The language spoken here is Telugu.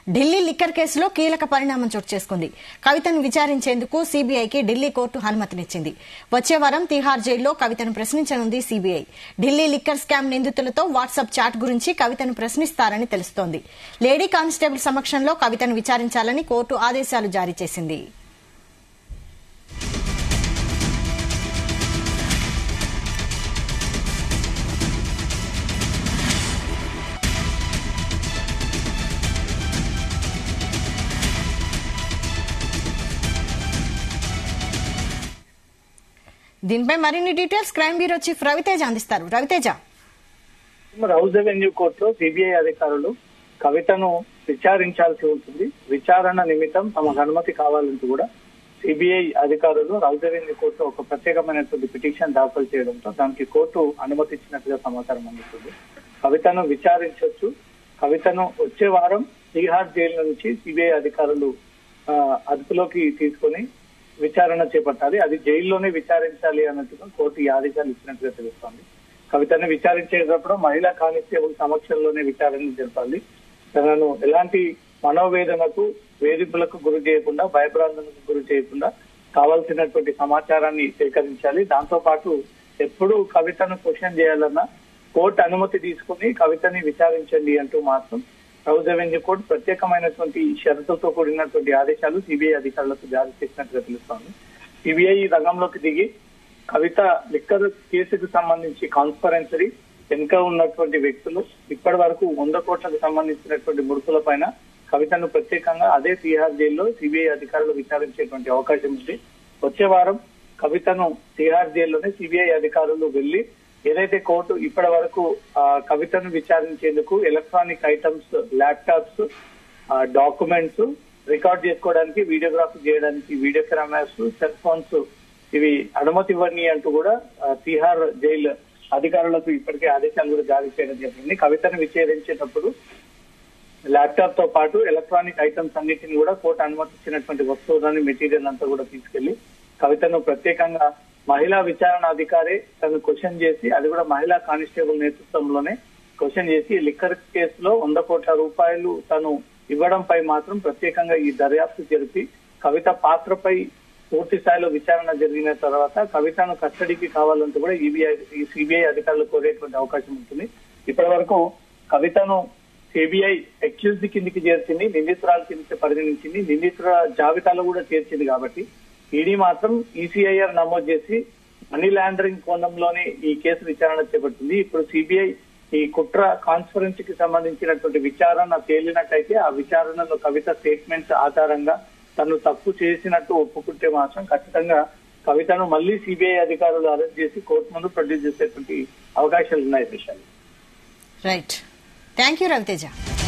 ఢిల్లీ లిక్కర్ కేసులో కీలక పరిణామం చోటు చేసుకుంది కవితను విచారించేందుకు సీబీఐకి ఢిల్లీ కోర్టు అనుమతినిచ్చింది వచ్చే వారం తిహార్ జైల్లో కవితను ప్రశ్నించనుంది సీబీఐ ఢిల్లీ లిక్కర్ స్కామ్ నిందితులతో వాట్సాప్ చాట్ గురించి కవితను ప్రశ్నిస్తారని తెలుస్తోంది లేడీ కానిస్టేబుల్ సమక్షంలో కవితను విచారించాలని కోర్టు ఆదేశాలు జారీ చేసింది దీనిపై మరిన్ని details crime bureau chief Ravi Teja అందిస్తారు రవితేజ హౌస్ రెవెన్యూ కోర్టులో సిబిఐ అధికారులు కవితను విచారించాల్సి ఉంటుంది విచారణ నిమిత్తం తమకు అనుమతి కావాలంటూ కూడా సిబిఐ అధికారులు హౌస్ రెవెన్యూ కోర్టు ఒక ప్రత్యేకమైనటువంటి పిటిషన్ దాఖలు చేయడంతో దానికి కోర్టు అనుమతి ఇచ్చినట్టుగా సమాచారం అందుతుంది కవితను విచారించవచ్చు కవితను వచ్చే వారం తీహార్ జైలు నుంచి సిబిఐ అధికారులు ఆ, అదుపులోకి తీసుకొని విచారణ చేపట్టాలి అది జైల్లోనే విచారించాలి అన్నట్టుగా కోర్టు ఈ ఆదేశాలు ఇచ్చినట్టుగా తెలుస్తోంది కవితను విచారించేటప్పుడు మహిళా కానిస్టేబుల్ సమక్షంలోనే విచారణ జరపాలి తనను ఎలాంటి మనోవేదనకు వేధింపులకు గురి చేయకుండా భయభ్రాంతులకు గురి చేయకుండా కావాల్సినటువంటి సమాచారాన్ని సేకరించాలి దాంతో పాటు ఎప్పుడు కవితను క్వశ్చన్ చేయాలన్నా కోర్టు అనుమతి తీసుకుని కవితని విచారించండి అంటూ మాత్రం హౌస్ రెవెన్యూ కోర్టు ప్రత్యేకమైనటువంటి షరతులతో కూడినటువంటి ఆదేశాలు సిబిఐ అధికారులకు జారీ చేసినట్టుగా తెలుస్తోంది సిబిఐ రంగంలోకి దిగి కవిత లిక్కర్ కేసుకు సంబంధించి కాన్స్పరెన్సరీ వెనుక ఉన్నటువంటి వ్యక్తులు ఇప్పటి వరకు వంద కోట్లకు సంబంధించినటువంటి ముడుపుల పైన కవితను ప్రత్యేకంగా అదే తిహార్ జైల్లో సిబిఐ అధికారులు విచారించేటువంటి అవకాశం ఉంది వచ్చే వారం కవితను తిహార్ జైల్లోనే సిబిఐ అధికారులు వెళ్లి ఏదైతే కోర్టు ఇప్పటి వరకు ఆ, కవితను విచారించేందుకు electronic items laptops documents record చేసుకోవడానికి వీడియోగ్రఫీ చేయడానికి వీడియో కెమెరాస్ సెల్ ఫోన్స్ ఇవి అనుమతి ఇవ్వని అంటూ కూడా ఆ, తిహార్ జైలు అధికారులకు ఇప్పటికే ఆదేశాలు కూడా జారీ చేయడం జరిగింది కవితను విచ్ఛేదించేటప్పుడు ల్యాప్టాప్ తో పాటు ఎలక్ట్రానిక్ ఐటమ్స్ అన్నిటిని కూడా కోర్టు అనుమతించినటువంటి వస్తువులని మెటీరియల్ అంతా కూడా తీసుకెళ్లి కవితను ప్రత్యేకంగా మహిళా విచారణ అధికారి తను క్వశ్చన్ చేసి అది కూడా మహిళా కానిస్టేబుల్ నేతృత్వంలోనే క్వశ్చన్ చేసి లిక్కర్ కేసులో వంద కోట్ల రూపాయలు తను ఇవ్వడంపై మాత్రం ప్రత్యేకంగా ఈ దర్యాప్తు జరిపి కవిత పాత్రపై పూర్తి స్థాయిలో విచారణ జరిగిన తర్వాత కవితను కస్టడీకి కావాలంటూ కూడా ఈబీఐ ఈ సిబిఐ అధికారులు కోరేటువంటి అవకాశం ఉంటుంది ఇప్పటి వరకు కవితను సిబిఐ అక్యూజ్డ్ కిందికి చేర్చింది నిందితురాల కిందకి పరిగణించింది నిందితుల జాబితాలో కూడా చేర్చింది కాబట్టి ఈడీ మాత్రం ఈసీఐఆర్ నమోదు చేసి మనీ లాండరింగ్ కోణంలోనే ఈ కేసు విచారణ చేపట్టింది ఇప్పుడు సిబిఐ ఈ కుట్ర కాన్ఫరెన్స్ కి సంబంధించినటువంటి విచారణ తేలినట్టయితే ఆ విచారణలో కవిత స్టేట్మెంట్స్ ఆధారంగా తను తప్పు చేసినట్టు ఒప్పుకుంటే మాత్రం ఖచ్చితంగా కవితను మళ్ళీ సిబిఐ అధికారులు అరెస్ట్ చేసి కోర్టు ముందు ప్రొడ్యూస్ చేసేటువంటి అవకాశాలు ఉన్నాయి విషయాలు రైట్ థ్యాంక్ యూ రవితేజ